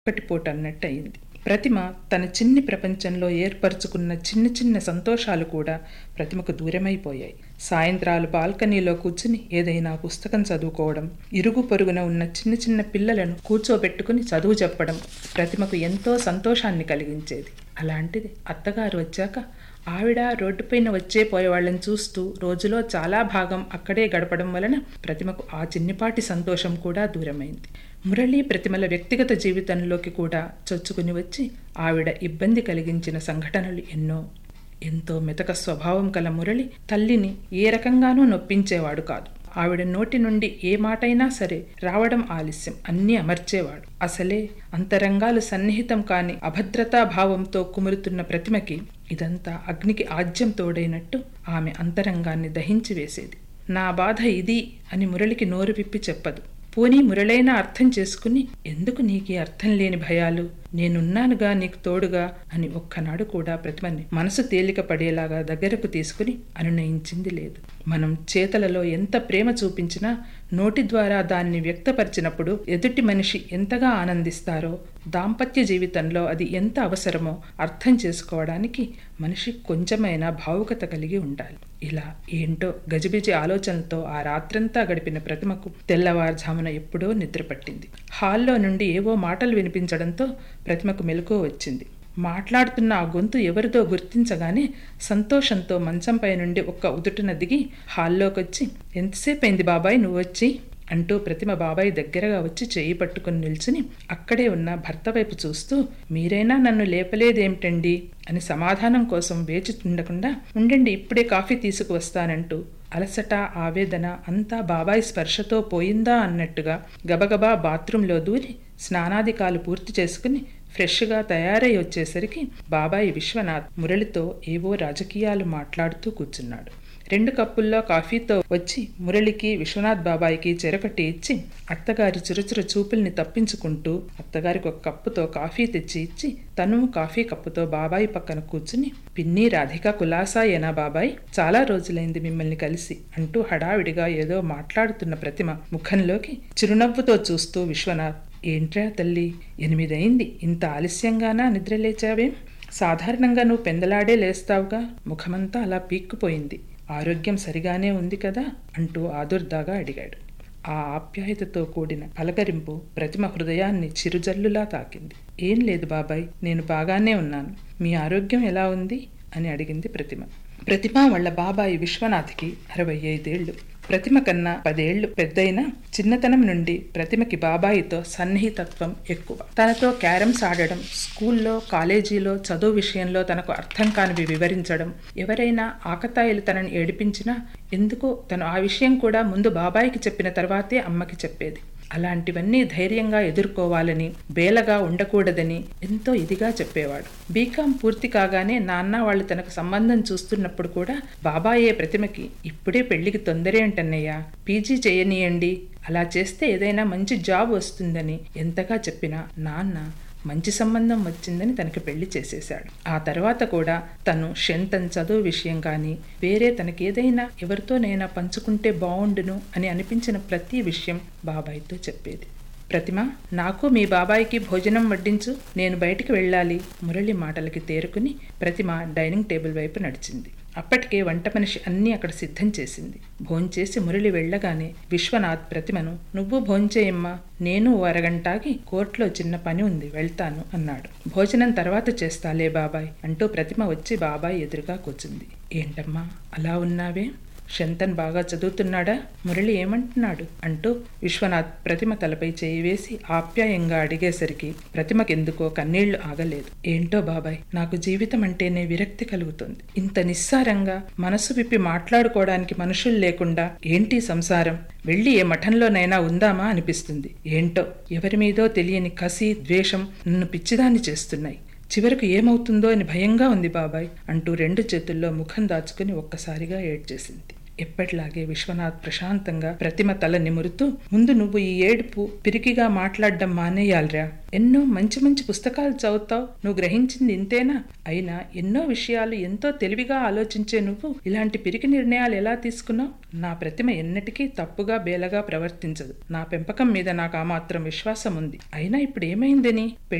ఒక్కటిపోటు అన్నట్టు అయింది ప్రతిమ తన చిన్ని ప్రపంచంలో ఏర్పరచుకున్న చిన్న చిన్న సంతోషాలు కూడా ప్రతిమకు దూరమైపోయాయి సాయంత్రాలు బాల్కనీలో కూర్చుని ఏదైనా పుస్తకం చదువుకోవడం ఇరుగు పొరుగున ఉన్న చిన్న చిన్న పిల్లలను కూర్చోబెట్టుకుని చదువు చెప్పడం ప్రతిమకు ఎంతో సంతోషాన్ని కలిగించేది అలాంటిది అత్తగారు వచ్చాక ఆవిడ రోడ్డుపైన వచ్చే పోయేవాళ్ళని చూస్తూ రోజులో చాలా భాగం అక్కడే గడపడం వలన ప్రతిమకు ఆ చిన్నిపాటి సంతోషం కూడా దూరమైంది మురళి ప్రతిమల వ్యక్తిగత జీవితంలోకి కూడా చొచ్చుకుని వచ్చి ఆవిడ ఇబ్బంది కలిగించిన సంఘటనలు ఎన్నో ఎంతో మెతక స్వభావం కల మురళి తల్లిని ఏ రకంగానూ నొప్పించేవాడు కాదు ఆవిడ నోటి నుండి ఏ మాటైనా సరే రావడం ఆలస్యం అన్నీ అమర్చేవాడు అసలే అంతరంగాలు సన్నిహితం కాని అభద్రతా భావంతో కుమురుతున్న ప్రతిమకి ఇదంతా అగ్నికి ఆజ్యం తోడైనట్టు ఆమె అంతరంగాన్ని దహించి వేసేది నా బాధ ఇది అని మురళికి నోరు విప్పి చెప్పదు పోనీ మురళైనా అర్థం చేసుకుని ఎందుకు నీకీ అర్థం లేని భయాలు నేనున్నానుగా నీకు తోడుగా అని ఒక్కనాడు కూడా ప్రతిమని మనసు తేలిక పడేలాగా దగ్గరకు తీసుకుని అనునయించింది లేదు మనం చేతలలో ఎంత ప్రేమ చూపించినా నోటి ద్వారా దాన్ని వ్యక్తపరిచినప్పుడు ఎదుటి మనిషి ఎంతగా ఆనందిస్తారో దాంపత్య జీవితంలో అది ఎంత అవసరమో అర్థం చేసుకోవడానికి మనిషి కొంచెమైనా భావుకత కలిగి ఉండాలి ఇలా ఏంటో గజిబిజి ఆలోచనలతో ఆ రాత్రంతా గడిపిన ప్రతిమకు తెల్లవారుజామున ఎప్పుడో నిద్రపట్టింది హాల్లో నుండి ఏవో మాటలు వినిపించడంతో ప్రతిమకు మెలకువ వచ్చింది మాట్లాడుతున్న ఆ గొంతు ఎవరిదో గుర్తించగానే సంతోషంతో మంచంపై నుండి ఒక్క ఉదుటున దిగి హాల్లోకొచ్చి ఎంతసేపు అయింది బాబాయ్ నువ్వు వచ్చి అంటూ ప్రతిమ బాబాయ్ దగ్గరగా వచ్చి చేయి పట్టుకుని నిల్చుని అక్కడే ఉన్న భర్త వైపు చూస్తూ మీరైనా నన్ను లేపలేదేమిటండి అని సమాధానం కోసం వేచి ఉండకుండా ఉండండి ఇప్పుడే కాఫీ తీసుకువస్తానంటూ అలసట ఆవేదన అంతా బాబాయ్ స్పర్శతో పోయిందా అన్నట్టుగా గబగబా బాత్రూంలో దూరి స్నానాధికాలు పూర్తి చేసుకుని ఫ్రెష్గా తయారై వచ్చేసరికి బాబాయి విశ్వనాథ్ మురళితో ఏవో రాజకీయాలు మాట్లాడుతూ కూర్చున్నాడు రెండు కప్పుల్లో కాఫీతో వచ్చి మురళికి విశ్వనాథ్ బాబాయికి చెరకట్టి ఇచ్చి అత్తగారి చురుచురు చూపుల్ని తప్పించుకుంటూ అత్తగారికి ఒక కప్పుతో కాఫీ తెచ్చి ఇచ్చి తను కాఫీ కప్పుతో బాబాయి పక్కన కూర్చుని పిన్ని రాధిక కులాసాయేనా బాబాయ్ చాలా రోజులైంది మిమ్మల్ని కలిసి అంటూ హడావిడిగా ఏదో మాట్లాడుతున్న ప్రతిమ ముఖంలోకి చిరునవ్వుతో చూస్తూ విశ్వనాథ్ ఏంట్రా తల్లి ఎనిమిదయింది ఇంత ఆలస్యంగానా నిద్రలేచావేం సాధారణంగా నువ్వు పెందలాడే లేస్తావుగా ముఖమంతా అలా పీక్కుపోయింది ఆరోగ్యం సరిగానే ఉంది కదా అంటూ ఆదుర్దాగా అడిగాడు ఆ ఆప్యాయతతో కూడిన పలకరింపు ప్రతిమ హృదయాన్ని చిరుజల్లులా తాకింది ఏం లేదు బాబాయ్ నేను బాగానే ఉన్నాను మీ ఆరోగ్యం ఎలా ఉంది అని అడిగింది ప్రతిమ ప్రతిమ వాళ్ళ బాబాయి విశ్వనాథ్కి అరవై ఐదేళ్లు ప్రతిమ కన్నా పదేళ్లు పెద్దయినా చిన్నతనం నుండి ప్రతిమకి బాబాయితో సన్నిహితత్వం ఎక్కువ తనతో క్యారమ్స్ ఆడడం స్కూల్లో కాలేజీలో చదువు విషయంలో తనకు అర్థం కానివి వివరించడం ఎవరైనా ఆకతాయిలు తనని ఏడిపించినా ఎందుకో తను ఆ విషయం కూడా ముందు బాబాయికి చెప్పిన తర్వాతే అమ్మకి చెప్పేది అలాంటివన్నీ ధైర్యంగా ఎదుర్కోవాలని బేలగా ఉండకూడదని ఎంతో ఇదిగా చెప్పేవాడు బీకాం పూర్తి కాగానే నాన్న వాళ్ళు తనకు సంబంధం చూస్తున్నప్పుడు కూడా బాబాయే ప్రతిమకి ఇప్పుడే పెళ్లికి తొందరేంటన్నయ్యా పీజీ చేయనీయండి అలా చేస్తే ఏదైనా మంచి జాబ్ వస్తుందని ఎంతగా చెప్పినా నాన్న మంచి సంబంధం వచ్చిందని తనకి పెళ్లి చేసేశాడు ఆ తర్వాత కూడా తను షెంతన్ చదువు విషయం కానీ వేరే తనకేదైనా ఎవరితోనైనా పంచుకుంటే బాగుండును అని అనిపించిన ప్రతి విషయం బాబాయ్తో చెప్పేది ప్రతిమ నాకు మీ బాబాయికి భోజనం వడ్డించు నేను బయటికి వెళ్ళాలి మురళి మాటలకి తేరుకుని ప్రతిమ డైనింగ్ టేబుల్ వైపు నడిచింది అప్పటికే వంట మనిషి అన్నీ అక్కడ సిద్ధం చేసింది భోంచేసి మురళి వెళ్ళగానే విశ్వనాథ్ ప్రతిమను నువ్వు భోంచేయమ్మా నేను ఓ అరగంటాకి కోర్టులో చిన్న పని ఉంది వెళ్తాను అన్నాడు భోజనం తర్వాత చేస్తాలే బాబాయ్ అంటూ ప్రతిమ వచ్చి బాబాయ్ ఎదురుగా కూర్చుంది ఏంటమ్మా అలా ఉన్నావే శంతన్ బాగా చదువుతున్నాడా మురళి ఏమంటున్నాడు అంటూ విశ్వనాథ్ ప్రతిమ తలపై చేయి వేసి ఆప్యాయంగా అడిగేసరికి ప్రతిమకెందుకో కన్నీళ్లు ఆగలేదు ఏంటో బాబాయ్ నాకు జీవితం అంటేనే విరక్తి కలుగుతుంది ఇంత నిస్సారంగా మనసు విప్పి మాట్లాడుకోవడానికి మనుషులు లేకుండా ఏంటి సంసారం వెళ్ళి ఏ మఠంలోనైనా ఉందామా అనిపిస్తుంది ఏంటో ఎవరి మీదో తెలియని కసి ద్వేషం నన్ను పిచ్చిదాన్ని చేస్తున్నాయి చివరకు ఏమవుతుందో అని భయంగా ఉంది బాబాయ్ అంటూ రెండు చేతుల్లో ముఖం దాచుకుని ఒక్కసారిగా ఏడ్చేసింది ఎప్పటిలాగే విశ్వనాథ్ ప్రశాంతంగా ప్రతిమ తల నిమురుతూ ముందు నువ్వు ఈ ఏడుపు పిరికిగా మాట్లాడడం మానేయాలిరా ఎన్నో మంచి మంచి పుస్తకాలు చదువుతావు నువ్వు గ్రహించింది ఇంతేనా అయినా ఎన్నో విషయాలు ఎంతో తెలివిగా ఆలోచించే నువ్వు ఇలాంటి పిరికి నిర్ణయాలు ఎలా తీసుకున్నావు నా ప్రతిమ ఎన్నటికీ తప్పుగా బేలగా ప్రవర్తించదు నా పెంపకం మీద నాకు ఆ మాత్రం విశ్వాసం ఉంది అయినా ఇప్పుడు ఏమైందని